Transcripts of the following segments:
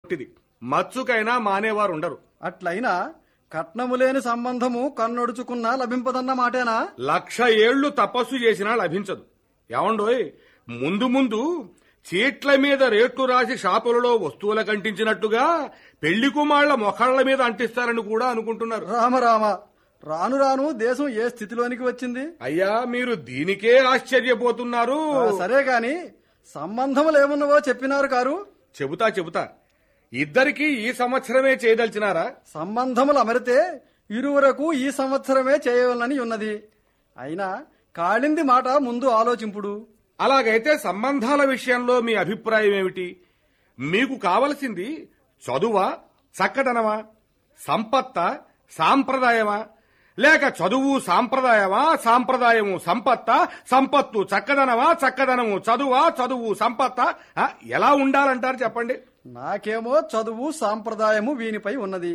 ఇది మచ్చుకైనా మానేవారు ఉండరు అట్లయినా కట్నము లేని సంబంధము కన్నొడుచుకున్నా లభింపదన్న మాటేనా లక్ష ఏళ్లు తపస్సు చేసినా లభించదు ఏమండోయ్ ముందు ముందు చీట్ల మీద రేట్లు రాసి షాపులలో వస్తువులు కంటించినట్టుగా పెళ్లి కుమాళ్ల మొఖళ్ల మీద అంటిస్తారని కూడా అనుకుంటున్నారు రామ రామ రాను రాను దేశం ఏ స్థితిలోనికి వచ్చింది అయ్యా మీరు దీనికే ఆశ్చర్యపోతున్నారు ఆ, సరే గాని సంబంధములేమున్నవో చెప్పినారు కారు చెబుతా చెబుతా ఇద్దరికి ఈ సంవత్సరమే చేయదలిచినారా సంబంధములు అమరితే ఇరువురకు ఈ సంవత్సరమే చేయవలనని ఉన్నది అయినా కాళింది మాట ముందు ఆలోచింపుడు అలాగైతే సంబంధాల విషయంలో మీ అభిప్రాయం ఏమిటి మీకు కావలసింది చదువా చక్కదనమా సంపత్త సాంప్రదాయమా లేక చదువు సాంప్రదాయమా సాంప్రదాయము సంపత్త సంపత్తు చక్కదనమా చక్కదనము చదువా చదువు సంపత్త ఆ, ఎలా ఉండాలంటారు చెప్పండి నాకేమో చదువు సాంప్రదాయము వీనిపై ఉన్నది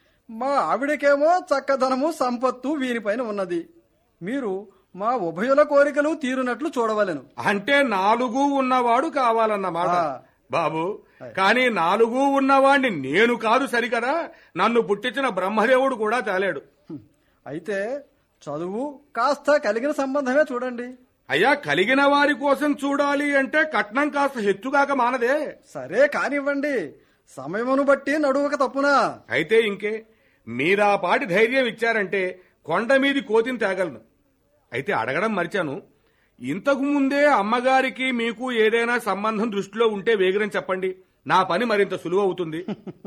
మా ఆవిడకేమో చక్కదనము సంపత్తు వీనిపైన ఉన్నది మీరు మా ఉభయుల కోరికలు తీరునట్లు చూడవలెను అంటే నాలుగు ఉన్నవాడు కావాలన్నమాట ఆ. బాబు కానీ నాలుగు ఉన్నవాణ్ణి నేను కాదు సరికదా నన్ను పుట్టించిన బ్రహ్మదేవుడు కూడా తేలేడు హ్మ్. అయితే చదువు కాస్త కలిగిన సంబంధమే చూడండి అయ్యా కలిగిన వారి కోసం చూడాలి అంటే కట్నం కాస్త హెచ్చుగాక మానదే సరే కానివ్వండి సమయమును బట్టి నడువక తప్పునా అయితే ఇంకే మీరా పాటి ధైర్యం ఇచ్చారంటే కొండ మీది కోతిని తేగలను అయితే అడగడం మర్చాను ఇంతకు ముందే అమ్మగారికి మీకు ఏదైనా సంబంధం దృష్టిలో ఉంటే వేగిరం చెప్పండి నా పని మరింత సులువు అవుతుంది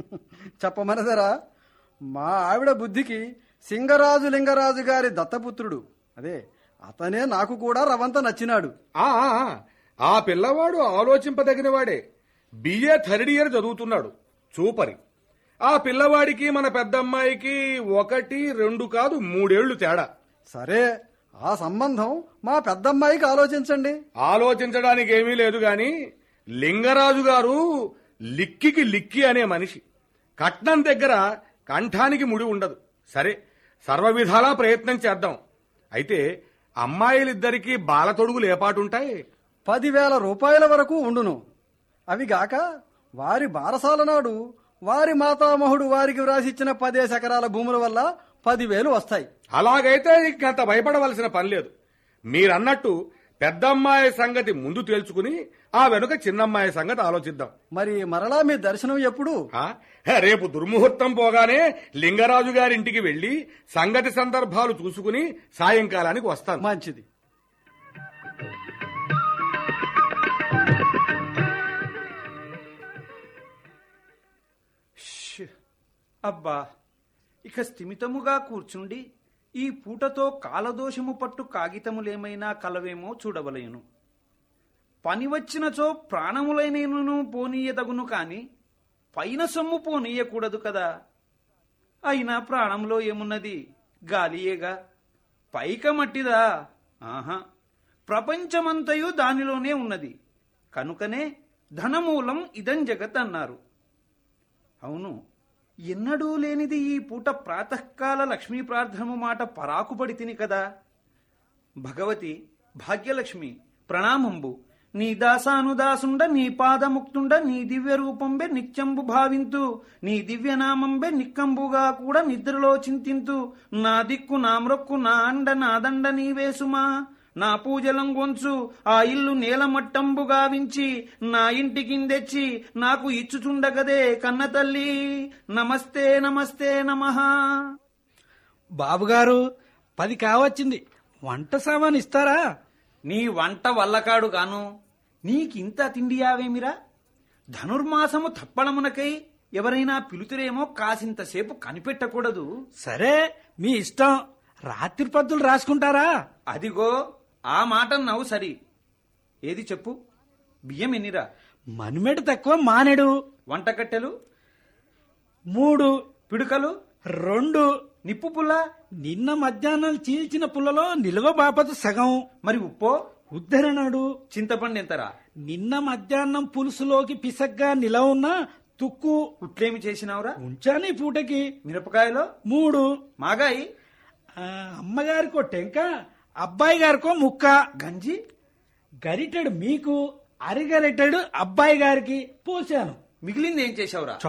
చెప్పమనదరా మా ఆవిడ బుద్ధికి సింగరాజు లింగరాజు గారి దత్తపుత్రుడు అదే అతనే నాకు కూడా రవంత నచ్చినాడు ఆ ఆ, ఆ, ఆ పిల్లవాడు ఆలోచింపదగినవాడే బిఏ థర్డ్ ఇయర్ చదువుతున్నాడు చూపరి ఆ పిల్లవాడికి మన పెద్దమ్మాయికి ఒకటి రెండు కాదు మూడేళ్లు తేడా సరే ఆ సంబంధం మా పెద్దమ్మాయికి ఆలోచించండి ఆలోచించడానికి ఏమీ లేదు గాని లింగరాజు గారు లిక్కికి లిక్కి అనే మనిషి కట్నం దగ్గర కంఠానికి ముడి ఉండదు సరే సర్వ విధాలా ప్రయత్నం చేద్దాం అయితే అమ్మాయిలిద్దరికీ బాలతొడుగులు ఏపాటుంటాయి పదివేల రూపాయల వరకు ఉండును అవి గాక వారి బారసాల నాడు వారి మాతామహుడు వారికి వ్రాసిచ్చిన పదేసి ఎకరాల భూముల వల్ల పదివేలు వస్తాయి అలాగైతే ఇంకంత భయపడవలసిన పని లేదు మీరన్నట్టు పెద్దమ్మాయి సంగతి ముందు తేల్చుకుని ఆ వెనుక చిన్నమ్మాయి సంగతి ఆలోచిద్దాం మరి మరలా మీ దర్శనం ఎప్పుడు ఆ? హే, రేపు దుర్ముహూర్తం పోగానే లింగరాజు గారింటికి వెళ్లి సంగతి సందర్భాలు చూసుకుని సాయంకాలానికి వస్తాను మంచిది ష్! అబ్బా ఇక స్థిమితముగా కూర్చుండి ఈ పూటతో కాలదోషము పట్టు కాగితములేమైనా కలవేమో చూడవలయను పని వచ్చినచో ప్రాణములైనను పోనీయదగును కాని పైన సొమ్ము పోనీయకూడదు కదా అయినా ప్రాణంలో ఏమున్నది గాలియేగా పైక మట్టిదా ఆహా ప్రపంచమంతయు దానిలోనే ఉన్నది కనుకనే ధనమూలం ఇదం జగత్ అన్నారు అవును ఎన్నడూ లేనిది ఈ పూట ప్రాతకాల లక్ష్మీ ప్రార్థనము మాట పరాకుపడి తిని కదా భగవతి భాగ్యలక్ష్మి ప్రణామంబు నీ దాసానుదాసుండ నీ పాదముక్తుండ నీ దివ్య రూపంబె నిత్యంబు భావింతు నీ దివ్యనామంబె నిక్కంబుగా కూడా నిద్రలో చింతింతు నా దిక్కు నా మ్రొక్కు నా అండ నా దండ నీవేసుమా నా పూజలం గొంచు ఆ ఇల్లు నేలమట్టంబు గావించి నా ఇంటికిందెచ్చి నాకు ఇచ్చుచుండగదే కన్న తల్లి నమస్తే నమస్తే నమః బాబుగారు పది కావచ్చింది వంట సామాన్ ఇస్తారా నీ వంట వల్లకాడు గాను నీకింత తిండి యావేమిరా ధనుర్మాసము తప్పడమునకై ఎవరైనా పిలుతురేమో కాసింతసేపు కనిపెట్టకూడదు సరే మీ ఇష్టం రాత్రి పద్దులు రాసుకుంటారా అదిగో ఆ మాట నవ్వు సరి ఏది చెప్పు బియ్యం ఎన్నిరా మనిమెట తక్కువ మానేడు వంటకట్టెలు మూడు పిడుకలు రెండు నిప్పు పుల్ల నిన్న మధ్యాహ్నం చీల్చిన పుల్లలో నిల్వ బాపత సగం మరి ఉప్పో ఉద్ధరణడు చింతపండు ఎంతరా నిన్న మధ్యాహ్నం పులుసులోకి పిసగ్గా నిలవ ఉన్న తుక్కు ఉట్లేమి చేసినావురా ఉంచాను ఈ పూటకి మిరపకాయలో మూడు మాగాయి ఆ, అమ్మగారికో టెంక అబ్బాయి గారికో ముక్క గంజి గరిటెడు మీకు అరిగరిటెడు అబ్బాయి గారికి పోసాను మిగిలింది ఏం చేశావురా